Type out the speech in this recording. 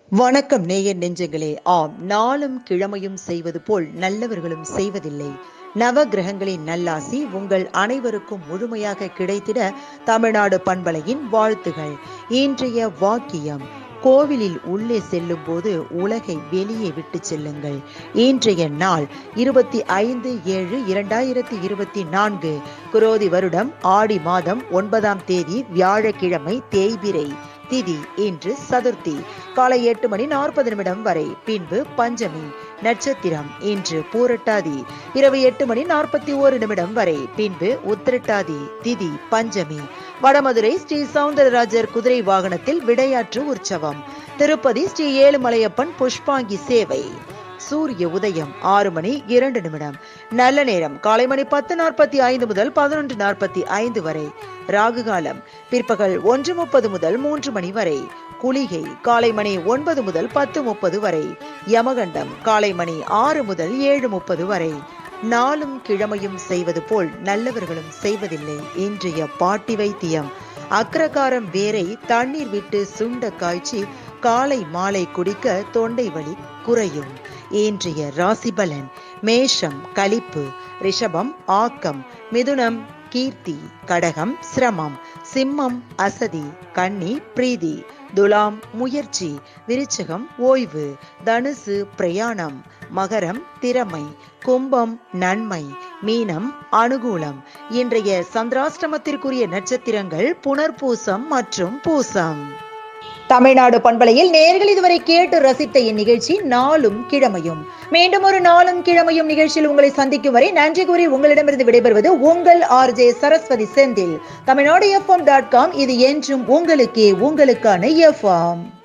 வணக்கம் நேயர் நெஞ்சங்களே ஆம் நாளும் கிழமையும் செய்வது போல் நல்லவர்களும் செய்வதில்லை நவ கிரகங்களின் நல்லாசி உங்கள் அனைவருக்கும் முழுமையாக கிடைத்திட தமிழ்நாடு பண்பலையின் வாழ்த்துகள் இன்றைய வாக்கியம் கோவிலில் உள்ளே செல்லும் போது உலகை வெளியே விட்டு செல்லுங்கள் இன்றைய நாள் இருபத்தி ஐந்து ஏழு இரண்டாயிரத்தி இருபத்தி நான்கு குரோதி வருடம் ஆடி மாதம் ஒன்பதாம் தேதி வியாழக்கிழமை தேய்பிரை திதி இன்று சதுர்த்தி காலை எட்டு மணி நாற்பது நிமிடம் வரை பின்பு பஞ்சமி நட்சத்திரம் இன்று பூரட்டாதி இரவு எட்டு மணி நாற்பத்தி ஓரு நிமிடம் வரை பின்பு உத்திரட்டாதி திதி பஞ்சமி வடமதுரை ஸ்ரீ சவுந்தரராஜர் குதிரை வாகனத்தில் விடையாற்று உற்சவம் திருப்பதி ஸ்ரீ ஏழுமலையப்பன் புஷ்பாங்கி சேவை சூரிய உதயம் ஆறு மணி இரண்டு நிமிடம் நல்ல நேரம் காலை மணி பத்து நாற்பத்தி ஐந்து முதல் பதினொன்று நாற்பத்தி ஐந்து வரை ராகு காலம் பிற்பகல் ஒன்று முப்பது முதல் மூன்று மணி வரை குளிகை காலை மணி ஒன்பது முதல் பத்து முப்பது வரை யமகண்டம் காலை மணி ஆறு முதல் ஏழு முப்பது வரை நாளும் கிழமையும் செய்வது போல் நல்லவர்களும் செய்வதில்லை இன்றைய பாட்டி வைத்தியம் அக்ரகாரம் வேரை தண்ணீர் விட்டு சுண்ட காய்ச்சி காலை மாலை குடிக்க தொண்டை வலி குறையும் இன்றைய ராசி பலன் மேஷம் கலிப்பு ரிஷபம் ஆக்கம் மிதுனம் கீர்த்தி கடகம் சிரமம் சிம்மம் அசதி கன்னி பிரீதி துலாம் முயற்சி விருச்சகம் ஓய்வு தனுசு பிரயாணம் மகரம் திறமை கும்பம் நன்மை மீனம் அனுகூலம் இன்றைய சந்திராஷ்டமத்திற்குரிய நட்சத்திரங்கள் புனர்பூசம் மற்றும் பூசம் தமிழ்நாடு பண்பலையில் நேர்கள் இதுவரை கேட்டு ரசித்த இந்நிகழ்ச்சி நாளும் கிழமையும் மீண்டும் ஒரு நாளும் கிழமையும் நிகழ்ச்சியில் உங்களை சந்திக்கும் வரை நன்றி கூறி உங்களிடமிருந்து விடைபெறுவது உங்கள் R J Saraswathi Senthil Tamil Nadu FM dot com இது என்றும் உங்களுக்கே உங்களுக்கான எஃப்எம்